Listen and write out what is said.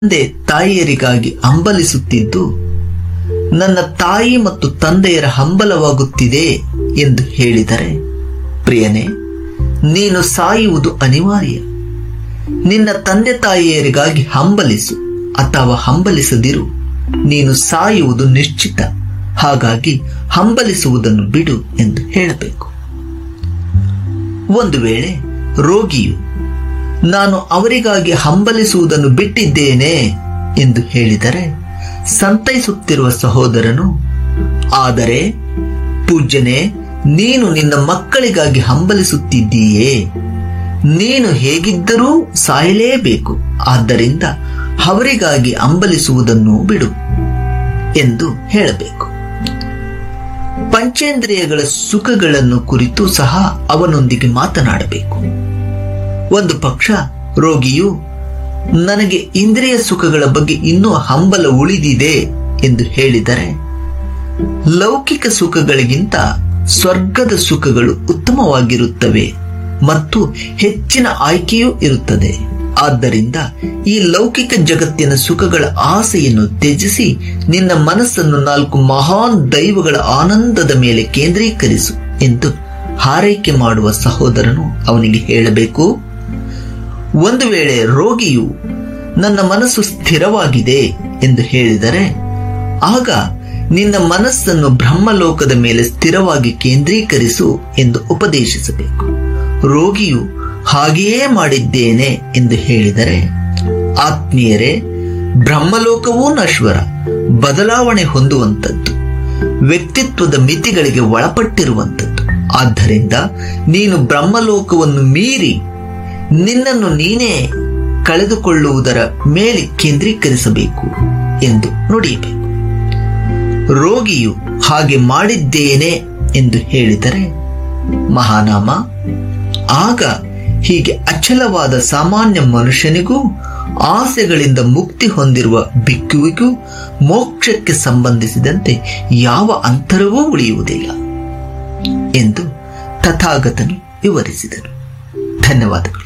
ತಂದೆ ತಾಯಿಯರಿಗಾಗಿ ಹಂಬಲಿಸುತ್ತಿದ್ದು ನನ್ನ ತಾಯಿ ಮತ್ತು ತಂದೆಯರ ಹಂಬಲವಾಗುತ್ತಿದೆ ಎಂದು ಹೇಳಿದರೆ ಪ್ರಿಯನೇ ನೀನು ಸಾಯುವುದು ಅನಿವಾರ್ಯ ನಿನ್ನ ತಂದೆ ತಾಯಿಯರಿಗಾಗಿ ಹಂಬಲಿಸು ಅಥವಾ ಹಂಬಲಿಸದಿರು ನೀನು ಸಾಯುವುದು ನಿಶ್ಚಿತ ಹಾಗಾಗಿ ಹಂಬಲಿಸುವುದನ್ನು ಬಿಡು ಎಂದು ಹೇಳಬೇಕು ಒಂದು ವೇಳೆ ರೋಗಿಯು ನಾನು ಅವರಿಗಾಗಿ ಹಂಬಲಿಸುವುದನ್ನು ಬಿಟ್ಟಿದ್ದೇನೆ ಎಂದು ಹೇಳಿದರೆ ಸಂತೈಸುತ್ತಿರುವ ಸಹೋದರನು ಆದರೆ ಪೂಜ್ಯನೇ ನೀನು ನಿನ್ನ ಮಕ್ಕಳಿಗಾಗಿ ಹಂಬಲಿಸುತ್ತಿದ್ದೀಯೇ ನೀನು ಹೇಗಿದ್ದರೂ ಸಾಯಲೇಬೇಕು ಆದ್ದರಿಂದ ಅವರಿಗಾಗಿ ಹಂಬಲಿಸುವುದನ್ನು ಬಿಡು ಎಂದು ಹೇಳಬೇಕು ಪಂಚೇಂದ್ರಿಯಗಳ ಸುಖಗಳನ್ನು ಕುರಿತು ಸಹ ಅವನೊಂದಿಗೆ ಮಾತನಾಡಬೇಕು ಒಂದು ಪಕ್ಷ ರೋಗಿಯು ನನಗೆ ಇಂದ್ರಿಯ ಸುಖಗಳ ಬಗ್ಗೆ ಇನ್ನೂ ಹಂಬಲ ಉಳಿದಿದೆ ಎಂದು ಹೇಳಿದರೆ ಲೌಕಿಕ ಸುಖಗಳಿಗಿಂತ ಸ್ವರ್ಗದ ಸುಖಗಳು ಉತ್ತಮವಾಗಿರುತ್ತವೆ ಮತ್ತು ಹೆಚ್ಚಿನ ಆಯ್ಕೆಯೂ ಇರುತ್ತದೆ ಆದ್ದರಿಂದ ಈ ಲೌಕಿಕ ಜಗತ್ತಿನ ಸುಖಗಳ ಆಸೆಯನ್ನು ತ್ಯಜಿಸಿ ನಿನ್ನ ಮನಸ್ಸನ್ನು ನಾಲ್ಕು ಮಹಾನ್ ದೈವಗಳ ಆನಂದದ ಮೇಲೆ ಕೇಂದ್ರೀಕರಿಸು ಎಂದು ಹಾರೈಕೆ ಮಾಡುವ ಸಹೋದರನು ಅವನಿಗೆ ಹೇಳಬೇಕು ಒಂದು ವೇಳೆ ರೋಗಿಯು ನನ್ನ ಮನಸ್ಸು ಸ್ಥಿರವಾಗಿದೆ ಎಂದು ಹೇಳಿದರೆ ಆಗ ನಿನ್ನ ಮನಸ್ಸನ್ನು ಬ್ರಹ್ಮಲೋಕದ ಮೇಲೆ ಸ್ಥಿರವಾಗಿ ಕೇಂದ್ರೀಕರಿಸು ಎಂದು ಉಪದೇಶಿಸಬೇಕು ರೋಗಿಯು ಹಾಗೆಯೇ ಮಾಡಿದ್ದೇನೆ ಎಂದು ಹೇಳಿದರೆ ಆತ್ಮೀಯರೇ ಬ್ರಹ್ಮಲೋಕವೂ ನಶ್ವರ ಬದಲಾವಣೆ ಹೊಂದುವಂಥದ್ದು ವ್ಯಕ್ತಿತ್ವದ ಮಿತಿಗಳಿಗೆ ಒಳಪಟ್ಟಿರುವಂಥದ್ದು ಆದ್ದರಿಂದ ನೀನು ಬ್ರಹ್ಮಲೋಕವನ್ನು ಮೀರಿ ನಿನ್ನನ್ನು ನೀನೇ ಕಳೆದುಕೊಳ್ಳುವುದರ ಮೇಲೆ ಕೇಂದ್ರೀಕರಿಸಬೇಕು ಎಂದು ನುಡಿಯಬೇಕು ರೋಗಿಯು ಹಾಗೆ ಮಾಡಿದ್ದೇನೆ ಎಂದು ಹೇಳಿದರೆ ಮಹಾನಾಮ ಆಗ ಹೀಗೆ ಅಚಲವಾದ ಸಾಮಾನ್ಯ ಮನುಷ್ಯನಿಗೂ ಆಸೆಗಳಿಂದ ಮುಕ್ತಿ ಹೊಂದಿರುವ ಭಿಕ್ಕುವಿಗೂ ಮೋಕ್ಷಕ್ಕೆ ಸಂಬಂಧಿಸಿದಂತೆ ಯಾವ ಅಂತರವೂ ಉಳಿಯುವುದಿಲ್ಲ ಎಂದು ತಥಾಗತನು ವಿವರಿಸಿದನು ಧನ್ಯವಾದಗಳು